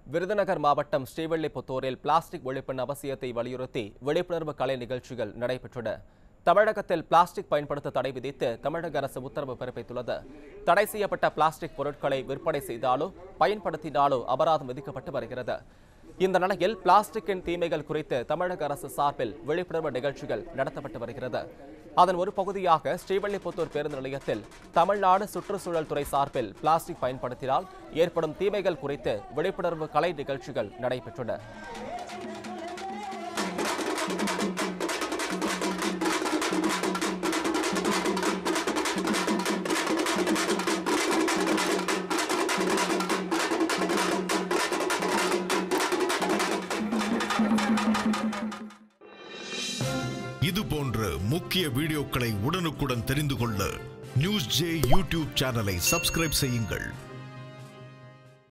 விருதுநகர் மாவட்டம் ஸ்ரீவில்லிபுத்தூரில் பிளாஸ்டிக் ஒழிப்பின் அவசியத்தை வலியுறுத்தி விழிப்புணர்வு கலை நிகழ்ச்சிகள் நடைபெற்றன தமிழகத்தில் பிளாஸ்டிக் பயன்படுத்த தடை விதித்து தமிழக அரசு உத்தரவு பிறப்பித்துள்ளது தடை செய்யப்பட்ட பிளாஸ்டிக் பொருட்களை விற்பனை செய்தாலோ பயன்படுத்தினாலோ அபராதம் விதிக்கப்பட்டு வருகிறது இந்த நிலையில் பிளாஸ்டிக்கின் தீமைகள் குறித்து தமிழக அரசு சார்பில் விழிப்புணர்வு நிகழ்ச்சிகள் நடத்தப்பட்டு வருகிறது அதன் ஒரு பகுதியாக ஸ்ரீவில்லிபுத்தூர் பேருந்து நிலையத்தில் தமிழ்நாடு சுற்றுச்சூழல் துறை சார்பில் பிளாஸ்டிக் பயன்படுத்தினால் ஏற்படும் தீமைகள் குறித்து விழிப்புணர்வு கலை நிகழ்ச்சிகள் நடைபெற்றன இது போன்ற முக்கிய வீடியோக்களை உடனுக்குடன் தெரிந்து கொள்ள நியூஸ் ஜே யூடியூப் சேனலை சப்ஸ்கிரைப் செய்யுங்கள்